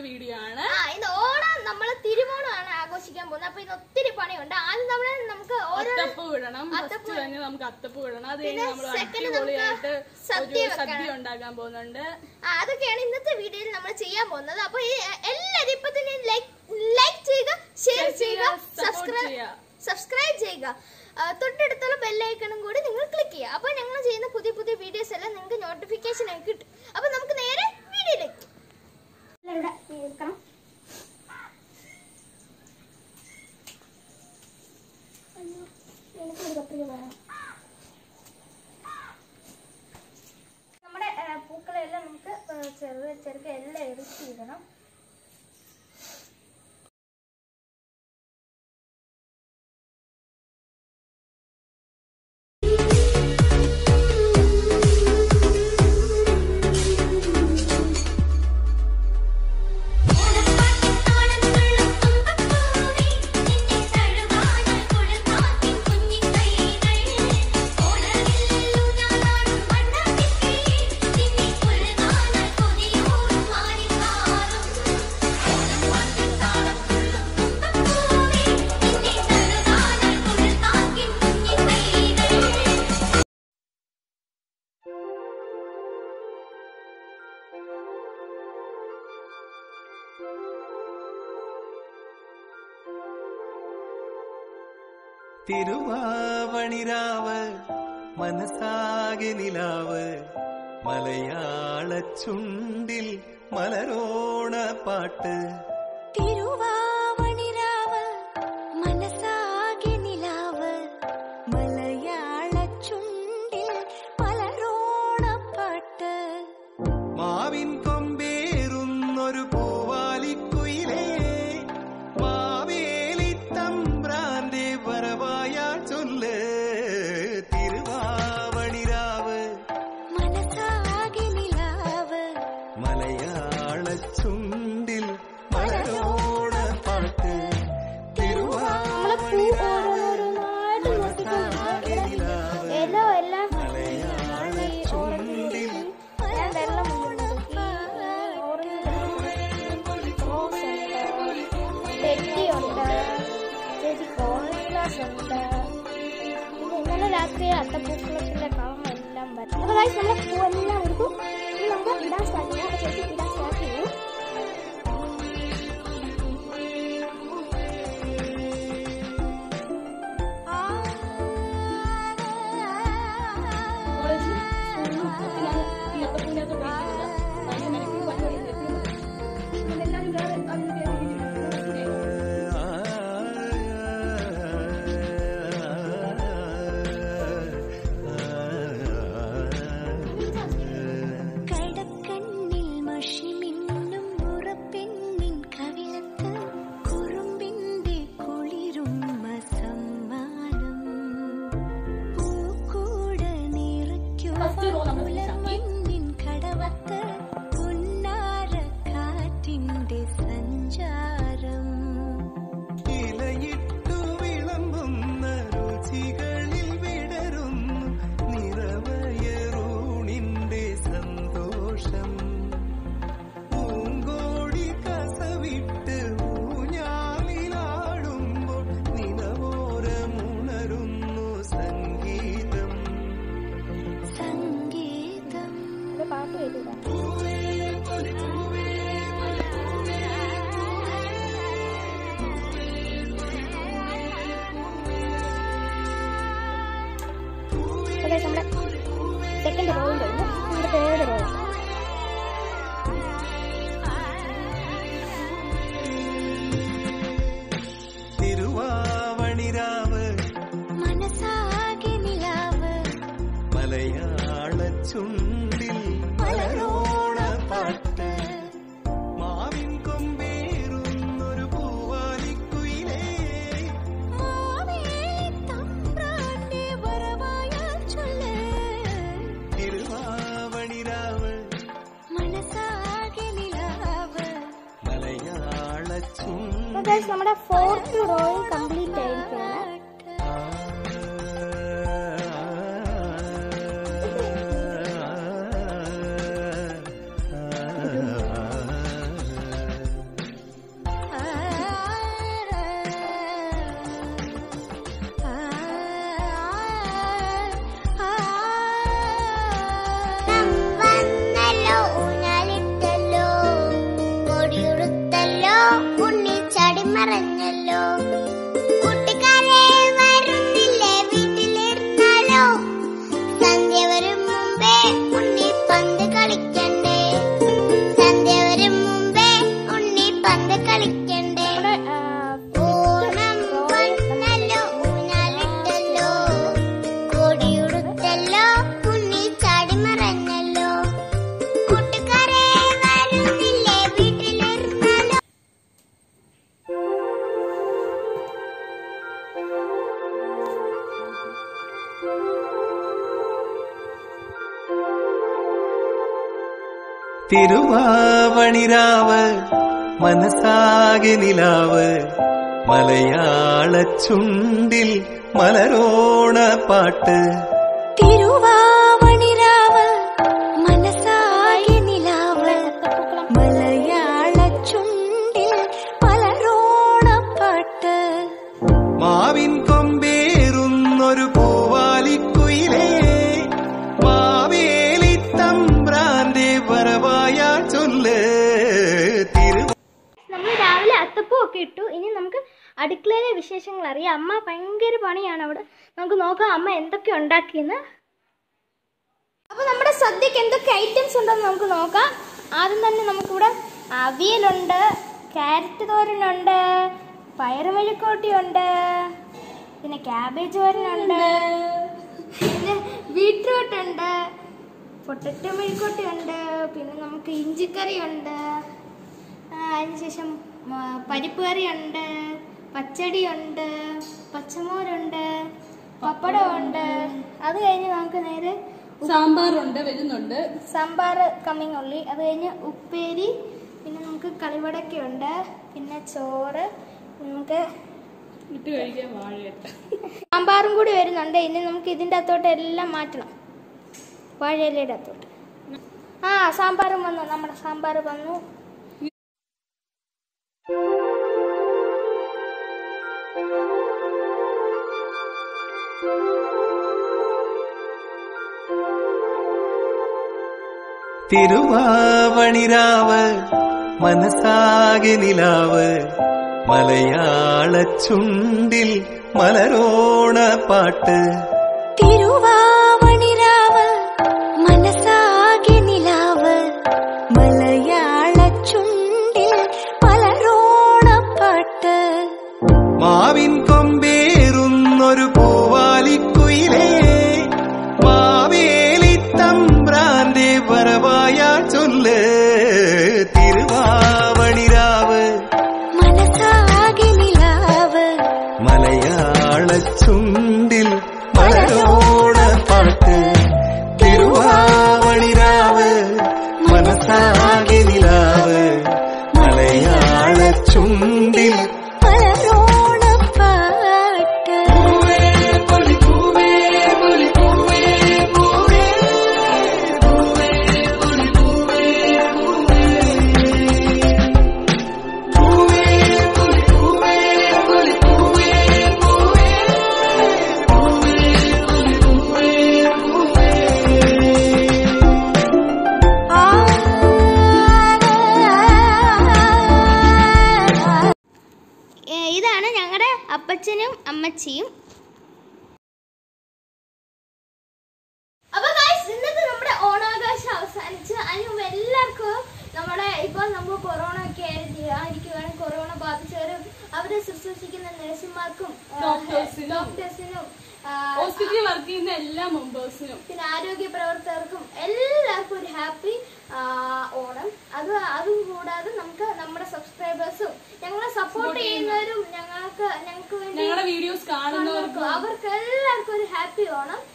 Video ആണ് ആ ഇന്ന് ഓണം നമ്മള് തിരുവോണമാണ് ആഘോഷിക്കാൻ പോകുന്നത് അപ്പൊ ഇന്ന് ഒത്തിരി പണിയുണ്ട് ആദ്യം നമ്മള് നമുക്ക് ഓരോ അത്തപ്പ് വിടണം അത്തപ്പൂ ഫസ്റ്റ് തന്നെ നമുക്ക് അത്തപ്പ് വിടണം അത് കഴിഞ്ഞ് പിന്നെ നമ്മൾ second അടിപൊളിയായിട്ട് സദ്യ ഒരു സദ്യ വെക്കണം. ഉണ്ടാക്കാൻ പോകുന്നുണ്ട് ആ, അതൊക്കെയാണ് ഇന്നത്തെ വീഡിയോയിൽ നമ്മൾ ചെയ്യാൻ പോകുന്നത് അപ്പൊ ഈ എല്ലാരും ഇപ്പൊ തന്നെ ലൈക്ക് ലൈക്ക് ചെയ്യുക ഷെയർ Share ചെയ്യുക ചെയ്യുക, support സബ്സ്ക്രൈബ് ചെയ്യുക. സബ്സ്ക്രൈബ് ചെയ്യുക ആ, തൊട്ടടുത്തുള്ള ബെല്ലൈക്കണും കൂടി നിങ്ങൾ ക്ലിക്ക് ചെയ്യുക അപ്പൊ ഞങ്ങൾ ചെയ്യുന്ന പുതിയ പുതിയ വീഡിയോസ് എല്ലാം നിങ്ങൾക്ക് നോട്ടിഫിക്കേഷൻ ആയി കിട്ടും അപ്പൊ നമുക്ക് നേരെ വീഡിയോയിലേക്ക് എല്ലാവരുടെ കേൾക്കണം അയ്യോ, എനിക്കൊരു കത്രിക വേണം. നമ്മുടെ ആ, പൂക്കളെല്ലാം നമുക്ക് ആ, ചെറുത് ചെറുക്ക് എല്ലാം എറിച്ചിടണം തിരുവാവണിരാവ് മനസ്സാകെ നിലാവ് മലയാള ചുണ്ടിൽ മലരോണ പാട്ട് തിരുവാവണിരാവ് മനസ്സാകെ നിലാവ് മലയാള ചുണ്ടിൽ മലരോണപ്പാട്ട് മാവിൻ കൊമ്പേറുന്നൊരു പൂവാലിക്കുയിലേ മാവേലി തമ്പ്രാന്റെ വരവായ ചൊല്ല് തിരുവാവണിരാവ് മനസ്സാകെ നിലാവ് മലയാള ചുണ്ടിൽ മലരോണ പാട്ട് നമ്മളെ പൂ ഓരോന്നോരോന്നായിട്ട് നോക്കിക്കൊണ്ടിരിക്കുക ഇല എല്ലാം മലയാള ചുണ്ടിൽ ഞാൻ വെള്ളം മുഴുവൻ നോക്കി ഓറഞ്ച് റോസ് ഉണ്ട് തെറ്റിയുണ്ട് ചേച്ചി കോൺഗ്ലാസ് ഉണ്ട് പിന്നെ ഇന്നലെ രാത്രി അത്തപ്പൂക്കളത്തിന്റെ കളർ എല്ലാം വരും അപ്പൊ guys, നമ്മളെ പൂ എല്ലാം എടുക്കും ഇനി നമുക്ക് ഇടാൻ സ്റ്റാർട്ട് ചെയ്യാം അപ്പൊ ചേച്ചി ഇടാൻ സ്റ്റാർട്ട് ചെയ്യും കടക്കണ്ണിൽ മഷിമിന്നും ഉറപ്പെണ്ണിൻ കവിളത്ത് കുറുമ്പിന്റെ കുളിരും സമ്മാനം പൂക്കൂട First row നമ്മൾ finish ആക്കി. നിറയ്ക്കുന്നിൻ കടവത്ത് പുന്നാര കാറ്റിന്റെ സഞ്ചാരം ഇലയിട്ടു വിളമ്പുന്ന രുചികളിൽ വിടരുന്നു നിറവയറൂണിന്റെ സന്തോഷം പൂങ്കോടി കസവിട്ട് ഊഞ്ഞാലിലാടുമ്പോൾ നിലവോരമുണരുന്നു സംഗീതം സംഗീതം ഇത് പാട്ട് എഴുതുക അതായത് നമ്മുടെ സെക്കൻഡ് റോയിൽ കഴിഞ്ഞു നമ്മുടെ തേർഡ് റോൾ തിരുവാവണിരാവ് മനസ്സാകെ നിലാവ് മലയാള ചുണ്ടിൽ മലരോണ പാട്ട് മാവിൻ കൊമ്പേറുന്നൊരു പൂവാലിക്കുയിലേ തമ്പ്രാന്റെ വരവായ ചൊല്ല് തിരുവാവണിരാവ് മനസ്സാകെ നിലാവ് മലയാള ചുണ്ടിൽ അപ്പോൾ guys, നമ്മുടെ ഫോർത്ത് റോയും കംപ്ലീറ്റ് ആയിരിക്കുകയാണ് ആ തിരുവാവണിരാവ് മനസ്സാകെ നിലാവ് മലയാള ചുണ്ടിൽ മലരോണ പാട്ട് തിരുവാവണിരാവ് മനസ്സാകെ നിലാവ് മലയാള ചുണ്ടിൽ പലരോണപ്പാട്ട് മാവിൻ കൊമ്പേറുന്നൊരു പൂവാലിക്കുയിലേ മാവേലി തമ്പ്രാന്റെ വരവായ ചൊല്ല് തിരു നമ്മൾ രാവിലെ അത്തപ്പൂ ഒക്കെ ഇട്ടു ഇനി നമുക്ക് അടുക്കളയിലെ വിശേഷങ്ങൾ അറിയാം അമ്മ ഭയങ്കര പണിയാണ് അവിടെ നമുക്ക് നോക്കാം അമ്മ എന്തൊക്കെ ഉണ്ടാക്കിയെന്ന് അപ്പോൾ നമ്മുടെ സദ്യക്ക് എന്തൊക്കെ ഐറ്റംസ് ഉണ്ടെന്ന് നമുക്ക് നോക്കാം ആദ്യം തന്നെ നമുക്കിവിടെ അവിയലുണ്ട് ക്യാരറ്റ് തോരനുണ്ട് പയറുമെഴുക്കോട്ടിയുണ്ട് പിന്നെ ക്യാബേജ് തോരനുണ്ട് പിന്നെ ബീട്രൂട്ട് ഉണ്ട് പൊട്ടറ്റോ മെഴുക്കോട്ടിയുണ്ട് പിന്നെ നമുക്ക് ഇഞ്ചിക്കറിയുണ്ട് ആ, അതിനുശേഷം ആ, പരിപ്പ് കറിയുണ്ട് പച്ചടിയുണ്ട് പച്ചമോരുണ്ട് പപ്പടമുണ്ട് അത് കഴിഞ്ഞ് നമുക്ക് നേരെ സാമ്പാറുണ്ട് വരുന്നുണ്ട് സാമ്പാർ കമ്മിങ് ഉള്ളി അത് കഴിഞ്ഞ് ഉപ്പേരി പിന്നെ നമുക്ക് കളിവടക്ക ഉണ്ട് പിന്നെ ചോറ് നമുക്ക് ഇട്ട് കഴിക്കാൻ വാഴയിട്ട് സാമ്പാറും കൂടി വരുന്നുണ്ട് ഇനി നമുക്ക് ഇതിൻ്റെ അകത്തോട്ട് എല്ലാം മാറ്റണം വാഴയിലയുടെ അകത്തോട്ട് ആ സാമ്പാറും വന്നു നമ്മുടെ സാമ്പാർ വന്നു തിരുവാവണിരാവ് മനസ്സാകെ നിലാവ് മലയാള ചുണ്ടിൽ മലരോണ പാട്ട് തിരുവാവണിരാവ് മനസ്സാകെ നിലാവ് മലയാള ചുണ്ടിൽ പലരോണപ്പാട്ട് മാവിൻ കൊമ്പേറുന്നൊരു പൂവാലിക്കുയിലേ മാവേലി തമ്പ്രാന്റെ വരവായ ചൊല്ല് തിരുവാവണിരാവ് മനസ്സാകെ നിലാവ് മലയാള ചുണ്ടിൽ മലരോണ പാട്ട് തിരുവാവണിരാവ് മനസ്സാകെ നിലാവ് മലയാള ചുണ്ടിൽ പലരോണപ്പാട്ട് ഏ, ഇതാണ് ഞങ്ങളുടെ അപ്പച്ചനും അമ്മച്ചിയും അപ്പൊ guys, ഇന്നത്തെ നമ്മുടെ ഓണാഘോഷം അവസാനിച്ച് അതിന് മുമ്പ് എല്ലാവർക്കും നമ്മുടെ ഇപ്പൊ നമ്മൾ കൊറോണ ഒക്കെ ആയിരിക്കുവാണ് കൊറോണ ബാധിച്ചവരും അവരെ ശുശ്രൂഷിക്കുന്ന നഴ്സുമാർക്കും Doctors-നും. ഡോക്ടേഴ്സിനും ഹോസ്പിറ്റലിൽ വർക്ക് ചെയ്യുന്ന എല്ലാ മെമ്പേഴ്സിനും പിന്നെ ആരോഗ്യ പ്രവർത്തകർക്കും എല്ലാവർക്കും ഒരു ഹാപ്പി ഓണം അത് അതും കൂടാതെ നമുക്ക് നമ്മുടെ സബ്സ്ക്രൈബേഴ്സും ഞങ്ങളെ സപ്പോർട്ട് ചെയ്യുന്നവരും ഞങ്ങൾക്ക് ഞങ്ങൾക്ക് വേണ്ടി ഞങ്ങളുടെ വീഡിയോസ് കാണുന്നവർക്കും അവർക്ക് എല്ലാവർക്കും ഒരു ഹാപ്പി ഓണം